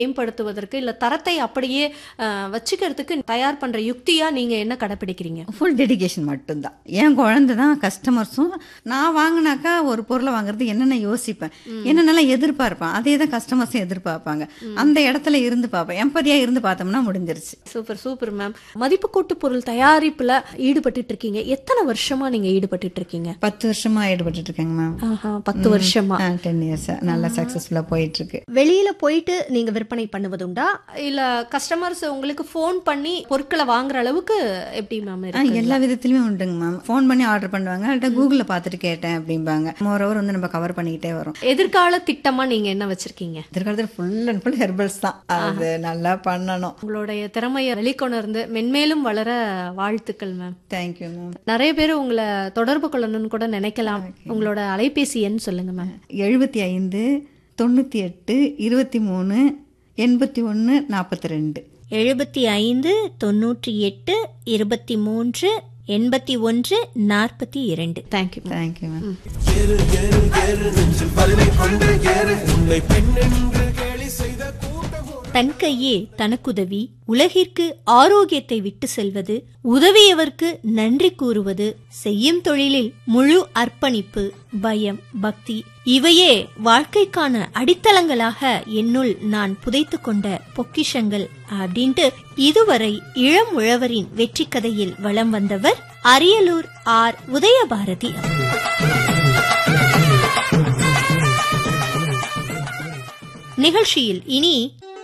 மேம்படுத்துவதற்கு இல்ல தரத்தை அப்படியே அஹ், வச்சுக்கிறதுக்கு தயார் பண்ற யுக்தியா நீங்க என்ன கடைபிடிக்கிறீங்க ஃபுல் டெடிகேஷன் மட்டும்தான் என் குழந்தை தான் கஸ்டமர்ஸும் நான் வாங்கினாக்கா ஒரு பொருளை வாங்குறது என்னென்ன யோசிப்பேன் என்னென்னலாம் எதிர்பார்ப்பேன் அதே தான் கஸ்டமர்ஸும் எதிர்பார்ப்பாங்க அந்த இடத்துல இருந்து பார்ப்பேன் எம்பதியாக இருந்து பார்த்தோம்னா முடிஞ்சிருச்சு சூப்பர் சூப்பர் மேம் மதிப்பு கூட்டு பொருள் தயாரிப்புல ஈடுபட்டுட்டு இருக்கீங்க எத்தனை வருஷமா நீங்க ஈடுபட்டுட்டு இருக்கீங்க பத்து வருஷமா ஈடுபட்டு இருக்கேங்க மேம் ஆஹா, பத்து வருஷமா டென் இயர்ஸ் நல்லா சக்ஸஸ்ஃபுல்லாக போயிட்டு இருக்கு வெளியில போயிட்டு நீங்க விற்பனை பண்ணுவதுண்டா இல்ல கஸ்டமர்ஸ் உங்களுக்கு ஃபோன் பண்ணி பொருட்களை வாங்குற அளவுக்கு எப்படி மேம் ஆ, இருக்கு எல்லா விதத்துலையுமே உண்டுங்க மேம் ஃபோன் பண்ணி ஆர்டர் பண்ணுவாங்க அல்லட்ட கூகுளில் பார்த்துட்டு கேட்டேன் அப்படிம்பாங்க மோர் ஓவர் வந்து நம்ம கவர் பண்ணிக்கிட்டே வரோம் எதிர்கால திட்டமா நீங்க என்ன வச்சிருக்கீங்க எதிர்காலத்தில் ஃபுல் அண்ட் ஃபுல் ஹெர்பல்ஸ் தான் அது நல்லா பண்ணணும் உங்களுடைய திறமையை வெளிக்கொணர்ந்து மென்மேலும் வளர வாழ்த்துக்கள் மேம் தேங்க்யூ மேம் நிறைய பேர் உங்களை தொடர்பு கொள்ளணும்னு கூட நினைக்கலாம் உங்களோட அலைபேசி எண் சொல்லுங்க மேம் எழுபத்தி ஐந்து தொண்ணூற்றி எட்டு இருபத்தி மூணு எண்பத்தி ஒன்று நாற்பத்தி ரெண்டு எழுபத்தி ஐந்து தொண்ணூற்றி எட்டு இருபத்தி மூன்று எண்பத்தி ஒன்று நாற்பத்தி இரண்டு தேங்க்யூ தேங்க்யூ மேம் தன் கையே தனக்குதவி உலகிற்கு ஆரோக்கியத்தை விட்டு செல்வது உதவியவர்க்கு நன்றி கூறுவது செய்யும் தொழிலில் முழு அர்ப்பணிப்பு பயம் பக்தி இவையே வாழ்க்கைக்கான அடித்தளங்களாக என்னுள் நான் புதைத்து கொண்ட பொக்கிஷங்கள் அப்படின்ட்டு இதுவரை இளம் உழவரின் வெற்றி கதையில் வலம் வந்தவர் அரியலூர் ஆர் உதயபாரதி அவர்கள். நிகழ்ச்சியில் இனி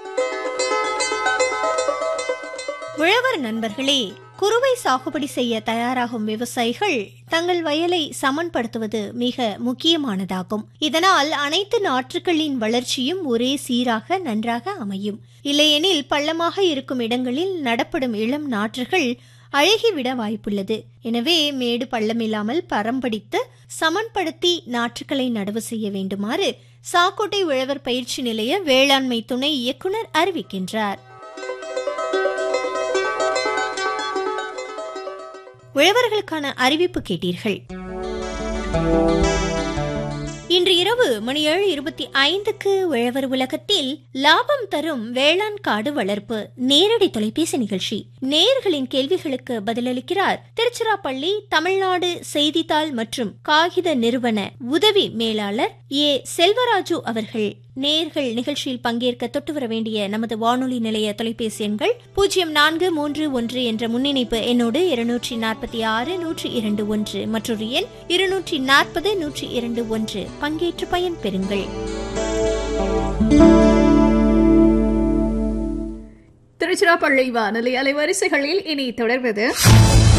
உழவர் நண்பர்களே குறுவை சாகுபடி செய்ய தயாராகும் விவசாயிகள் தங்கள் வயலை சமன்படுத்துவது மிக முக்கியமானதாகும் இதனால் அனைத்து நாற்றுகளின் வளர்ச்சியும் ஒரே சீராக நன்றாக அமையும் இல்லையெனில் பள்ளமாக இருக்கும் இடங்களில் நடப்படும் இளம் நாற்றுகள் அழகிவிட வாய்ப்புள்ளது எனவே மேடு பள்ளமில்லாமல் பரம்படித்து சமன்படுத்தி நாற்றுகளை நடவு செய்ய வேண்டுமாறு சாக்கோட்டை உழவர் பயிற்சி நிலைய வேளாண்மை துணை இயக்குனர் அறிவிக்கின்றார் உழவர்களுக்கான அறிவிப்பு கேட்டீர்கள் இன்று இரவு மணி ஏழு இருபத்தி ஐந்துக்கு உழவர் உலகத்தில் லாபம் தரும் வேளாண் காடு வளர்ப்பு நேரடி தொலைபேசி நிகழ்ச்சி நேயர்களின் கேள்விகளுக்கு பதிலளிக்கிறார் திருச்சிராப்பள்ளி தமிழ்நாடு செய்தித்தாள் மற்றும் காகித நிறுவன உதவி மேலாளர் ஏ செல்வராஜு அவர்கள் நேர்கள் நிகழ்ச்சியில் பங்கேற்க தொட்டு வர வேண்டிய நமது வானொலி நிலைய தொலைபேசி எண்கள் பூஜ்ஜியம் நான்கு மூன்று ஒன்று என்ற முன்னிணைப்பு எண்ணோடு இருநூற்றி நாற்பத்தி ஆறு நூற்றி இரண்டு ஒன்று மற்றொரு எண் இருநூற்றி நாற்பது நூற்றி இரண்டு ஒன்று பங்கேற்று பயன் பெறுங்கள் திருச்சிராப்பள்ளி வானொலி அலைவரிசைகளில் இனி தொடர்வது